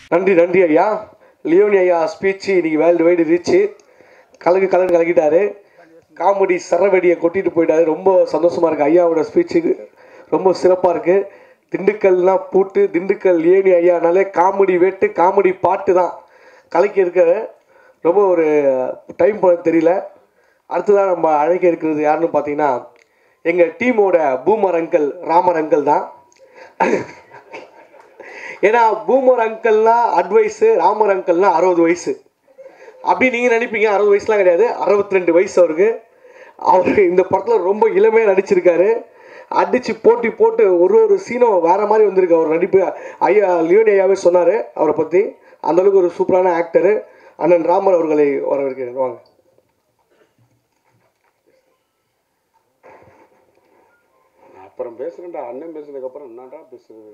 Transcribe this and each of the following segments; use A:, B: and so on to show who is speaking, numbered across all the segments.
A: நன்றி நன்றி ஐயா லியோனி ஐயா ஸ்பீச் இன்னைக்கு வேர்ல்டு வைடு ரீச்சு கலக்கு கலக்கு கலக்கிட்டாரு காமெடி சரவெடியை கொட்டிட்டு போயிட்டாரு ரொம்ப சந்தோஷமா இருக்கு ஐயாவோட ஸ்பீச்சுக்கு ரொம்ப சிறப்பாக இருக்கு திண்டுக்கல்லாம் பூட்டு திண்டுக்கல் லியோனி ஐயானாலே காமெடி வெட்டு காமெடி பாட்டு தான் கலக்கி இருக்க ரொம்ப ஒரு டைம் போன தெரியல அடுத்ததான் நம்ம அழைக்க இருக்கிறது யாருன்னு பார்த்தீங்கன்னா எங்கள் டீமோட பூமர் அங்கிள் ராமர் அங்கிள் தான் ஏன்னா பூமர் அங்கிள்னா அட்வைஸு ராமர் அங்கிள்னா அறுபது வயசு அப்படி நீங்கள் நினைப்பீங்க அறுபது வயசுலாம் கிடையாது அறுபத்தி ரெண்டு வயசு அவருக்கு அவர் இந்த படத்தில் ரொம்ப இளமையாக நடிச்சிருக்காரு அடித்து போட்டி போட்டு ஒரு ஒரு சீனும் வேற மாதிரி வந்திருக்கு அவர் நடிப்பு ஐயா லியோனி ஐயாவே சொன்னார் அவரை பற்றி அந்தளவுக்கு ஒரு சூப்பரான ஆக்டரு அண்ணன் ராமர் அவர்களை வரவேற்கிறேன் வாங்க
B: அப்புறம் பேசுறேன்டா அண்ணன் பேசுனதுக்கு அப்புறம் என்னடா பேசுறது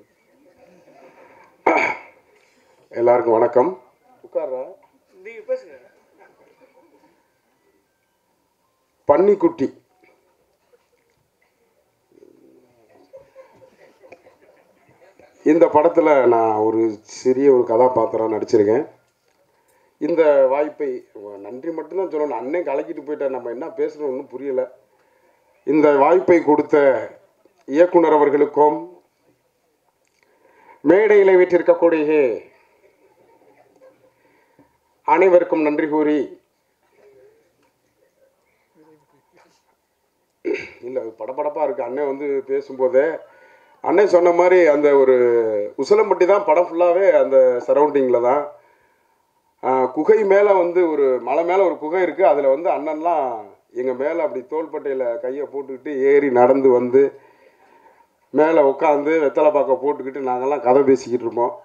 B: எல்லாருக்கும் வணக்கம் உட்கார்ற
A: நீங்கள் பேசுங்க
B: பன்னிக்குட்டி இந்த படத்தில் நான் ஒரு சிறிய ஒரு கதாபாத்திரம் நடிச்சிருக்கேன் இந்த வாய்ப்பை நன்றி மட்டும்தான் சொல்லணும் அண்ணன் கலக்கிட்டு போயிட்டார் நம்ம என்ன பேசுகிறோம் ஒன்றும் புரியலை இந்த வாய்ப்பை கொடுத்த இயக்குனர் அவர்களுக்கும் மேடையில் வீட்டிருக்கக்கூடிய அனைவருக்கும் நன்றி கூறி இல்லை அது படபடப்பாக இருக்குது அண்ணன் வந்து பேசும்போதே அண்ணன் சொன்ன மாதிரி அந்த ஒரு உசிலம்பட்டி தான் படம் ஃபுல்லாகவே அந்த சரௌண்டிங்கில் தான் ஆஹ், குகை மேலே வந்து ஒரு மலை மேலே ஒரு குகை இருக்குது அதில் வந்து அண்ணன்லாம் எங்கள் மேலே அப்படி தோள்பட்டையில் கையை போட்டுக்கிட்டு ஏறி நடந்து வந்து மேலே உட்காந்து வெத்தலை பாக்க போட்டுக்கிட்டு நாங்கள்லாம் கதை பேசிக்கிட்டு இருப்போம்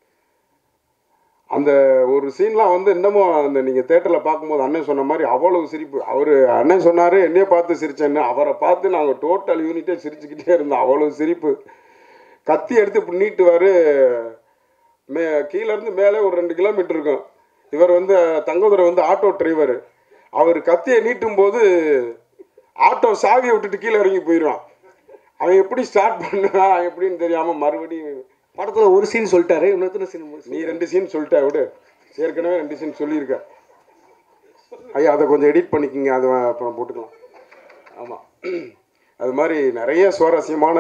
B: அந்த ஒரு சீன்லாம் வந்து இன்னமும் அந்த நீங்கள் தேட்டரில் பார்க்கும்போது அண்ணன் சொன்ன மாதிரி அவ்வளவு சிரிப்பு அவர் அண்ணன் சொன்னார் என்னைய பார்த்து சிரிச்சேன்னு அவரை பார்த்து நாங்கள் டோட்டல் யூனிட்டே சிரிச்சுக்கிட்டே இருந்தோம் அவ்வளவு சிரிப்பு கத்தி எடுத்து இப்படி நீட்டுவார் மே கீழேருந்து மேலே ஒரு ரெண்டு கிலோமீட்டர் இருக்கும் இவர் வந்து தங்கதுரை வந்து ஆட்டோ டிரைவர் அவர் கத்தியை நீட்டும் போது ஆட்டோ சாவியை விட்டுட்டு கீழே இறங்கி போயிடுவான் அவன் எப்படி ஸ்டார்ட் பண்ணுவான் எப்படின்னு தெரியாமல் மறுபடியும்
A: படத்தில் ஒரு சீன் சொல்லிட்டாரு இன்னொருத்தர சீன்
B: நீ ரெண்டு சீன் சொல்லிட்ட விடு ஏற்கனவே ரெண்டு சீன் சொல்லியிருக்க ஐயா அதை கொஞ்சம் எடிட் பண்ணிக்கோங்க அதை அப்புறம் போட்டுக்கலாம் ஆமாம் அது மாதிரி நிறைய சுவாரஸ்யமான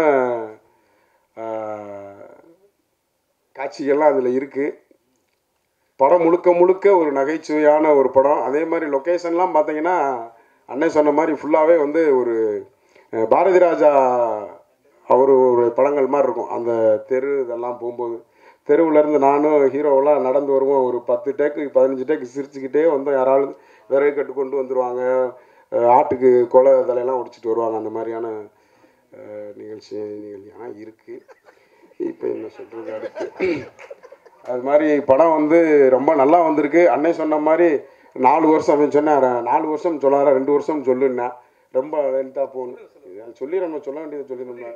B: ஆஹ், காட்சிகள்லாம் அதில் இருக்குது படம் முழுக்க முழுக்க ஒரு நகைச்சுவையான ஒரு படம் அதே மாதிரி லொக்கேஷன்லாம் பார்த்தீங்கன்னா அண்ணன் சொன்ன மாதிரி ஃபுல்லாகவே வந்து ஒரு அஹ், பாரதி ராஜா அவர் ஒரு படங்கள் மாதிரி இருக்கும் அந்த தெரு இதெல்லாம் போகும்போது தெருவுலேருந்து நானும் ஹீரோவெல்லாம் நடந்து வருவோம் ஒரு பத்து டேக்கு பதினஞ்சு டேக்கு சிரிச்சுக்கிட்டே வந்தோம் யாராவது விறகு கட்டு கொண்டு வந்துடுவாங்க அஹ், ஆட்டுக்கு கொலை இதெல்லாம் உடைச்சிட்டு வருவாங்க அந்த மாதிரியான அஹ், நிகழ்ச்சி நிகழ்ச்சியெல்லாம் இருக்குது இப்போ என்ன சொல்கிறது அடுத்து அது மாதிரி படம் வந்து ரொம்ப நல்லா வந்திருக்கு அண்ணன் சொன்ன மாதிரி நாலு வருஷம் அவன் சொன்னார் நாலு வருஷம் சொல்லார ரெண்டு வருஷம் சொல்லுன்னா ரொம்ப லென்த்தாக போகணும் இது சொல்லி நம்ம சொல்ல வேண்டியது சொல்லிடணும்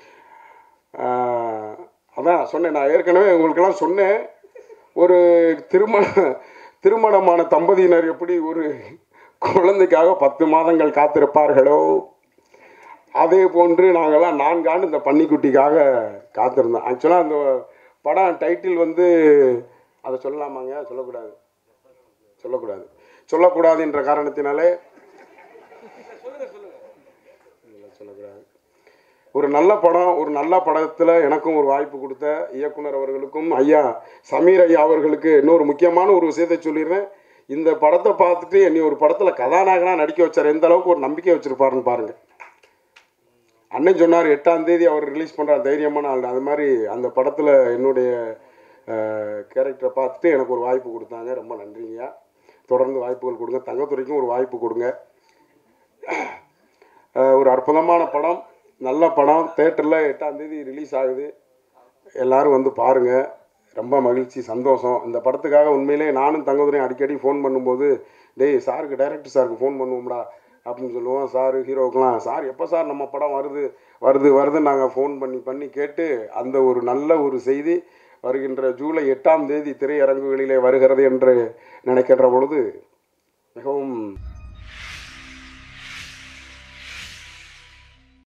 B: அதான் சொன்னேன் நான் ஏற்கனவே உங்களுக்கெல்லாம் சொன்னேன் ஒரு திருமண திருமணமான தம்பதியினர் எப்படி ஒரு குழந்தைக்காக பத்து மாதங்கள் காத்திருப்பார்களோ அதே போன்று நாங்கள்லாம் நான்கு ஆண்டு இந்த பன்னிக்குட்டிக்காக காத்திருந்தோம் ஆக்சுவலாக அந்த படம் டைட்டில் வந்து அதை சொல்லலாமாங்க சொல்லக்கூடாது சொல்லக்கூடாது சொல்லக்கூடாது என்ற காரணத்தினாலே இல்ல, சொல்லக்கூடாது ஒரு நல்ல படம் ஒரு நல்ல படத்தில் எனக்கும் ஒரு வாய்ப்பு கொடுத்த இயக்குனர் அவர்களுக்கும் ஐயா சமீர் ஐயா அவர்களுக்கு இன்னொரு முக்கியமான ஒரு விஷயத்தை சொல்லிடுறேன் இந்த படத்தை பார்த்துட்டு என்னை ஒரு படத்தில் கதாநாயகனாக நடிக்க வச்சார் எந்த அளவுக்கு ஒரு நம்பிக்கை வச்சுருப்பாருன்னு பாருங்கள் அண்ணன் சொன்னார் எட்டாம் தேதி அவர் ரிலீஸ் பண்ணுற தைரியமான ஆள் அது மாதிரி அந்த படத்தில் என்னுடைய கேரக்டரை பார்த்துட்டு எனக்கு ஒரு வாய்ப்பு கொடுத்தாங்க ரொம்ப நன்றிங்கய்யா தொடர்ந்து வாய்ப்புகள் கொடுங்க தங்கத்துறைக்கும் ஒரு வாய்ப்பு கொடுங்க அஹ், ஒரு அற்புதமான படம் நல்ல படம் தேட்டரில் எட்டாம் தேதி ரிலீஸ் ஆகுது எல்லாரும் வந்து பாருங்கள் ரொம்ப மகிழ்ச்சி சந்தோஷம் இந்த படத்துக்காக உண்மையிலே நானும் தங்கதுரையும் அடிக்கடி ஃபோன் பண்ணும்போது டேய் சாருக்கு டைரக்டர் சாருக்கு ஃபோன் பண்ணுவோம்டா அப்படின்னு சொல்லுவோம் சார் ஹீரோவுக்கெலாம் சார் எப்போ சார் நம்ம படம் வருது வருது வருதுன்னு நாங்கள் ஃபோன் பண்ணி பண்ணி கேட்டு அந்த ஒரு நல்ல ஒரு செய்தி வருகின்ற ஜூலை எட்டாம் தேதி திரையரங்குகளிலே வருகிறது என்று நினைக்கின்ற பொழுது மிகவும்